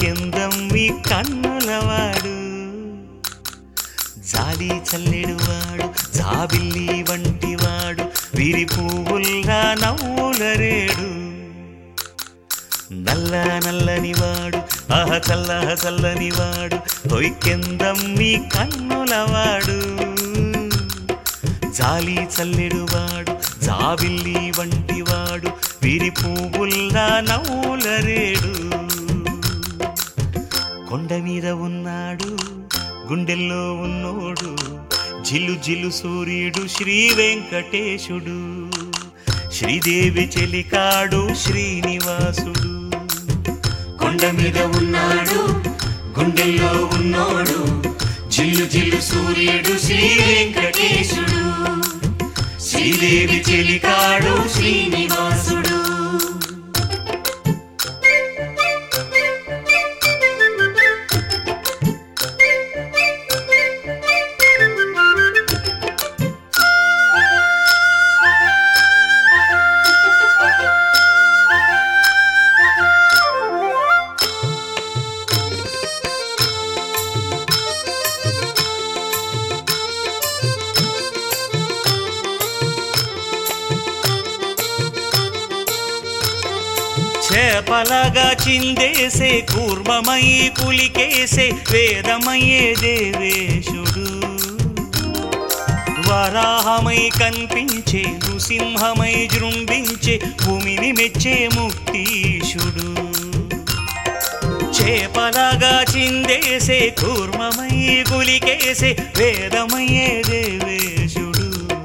తొయ్కెందం మీ కన్నులవాడు జాలి చల్లెడువాడు జాబిల్లి వంటివాడు విరి పువ్వుల్లా నవ్వులరేడు నల్ల నల్లని వాడు ఆహ చల్ల చల్లని వాడు తొయ్కెందం మీ కన్నులవాడు జాలి చల్లెడువాడు జాబిల్లి వంటివాడు విరి పువ్వుల్లా నవ్వులరేడు కొండ మీద ఉన్నాడు గుండెల్లో ఉన్నోడు జిల్లు జిల్లు సూర్యుడు శ్రీ వెంకటేశుడు శ్రీదేవి చెలికాడు శ్రీనివాసుడు కొండ మీద ఉన్నాడు గుండెల్లో ఉన్నోడు జిల్లు జిల్లు సూర్యుడు శ్రీ వెంకటేశుడు శ్రీదేవి చెలికాడు శ్రీనివాసుడు చేపలగా చిందేసే కూర్మమై పులికేసే వేదమయ్యే దేవేశుడు వరాహమై కనిపించే నృసింహమై జృంభించే భూమిని మెచ్చే ముక్తీశుడు చేపలగా చిందేసే కూర్మమై పులికేసే వేదమయ్యే దేవేశుడు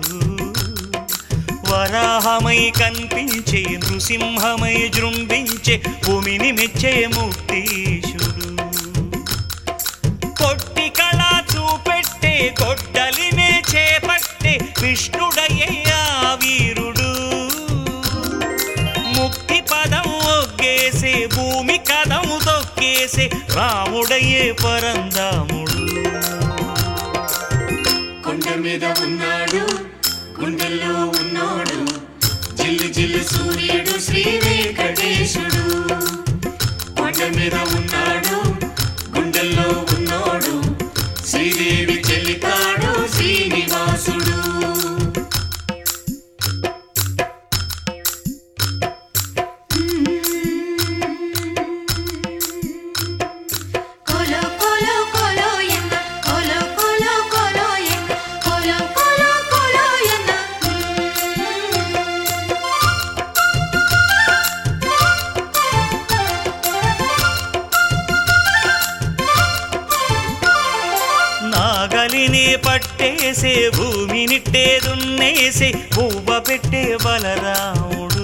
వరాహమై కనిపించే నృసింహమై జృంభించే భూమిని మెచ్చే ముక్తీశుడు కొట్టి కళ చూపెట్టే కొట్టలినే చేపట్టే విష్ణుడయ్యా వీరుడు ముక్తి పదం ఒగ్గేసే భూమి కదం తొక్కేసే రాముడయ్యే పరందాముడు కొండ మీద ఉన్నాడు గుండెల్లో ఉన్నోడు జిల్లు జిల్లు సూర్యుడు శ్రీ వెంకటేశుడు కొండ మీద ఉన్నాడు గుండెల్లో ఉన్నోడు శ్రీదేవి చెల్లికాడు శ్రీనివాసుడు కోలో కోలో కోలో ఎన్న కోలో కోలో కోలో ఎన్న కోలో కోలో కోలో ఎన్న నాగలిని పట్టేసే భూమినిట్టే దున్నేసే పువ్వ పెట్టే బలరాముడు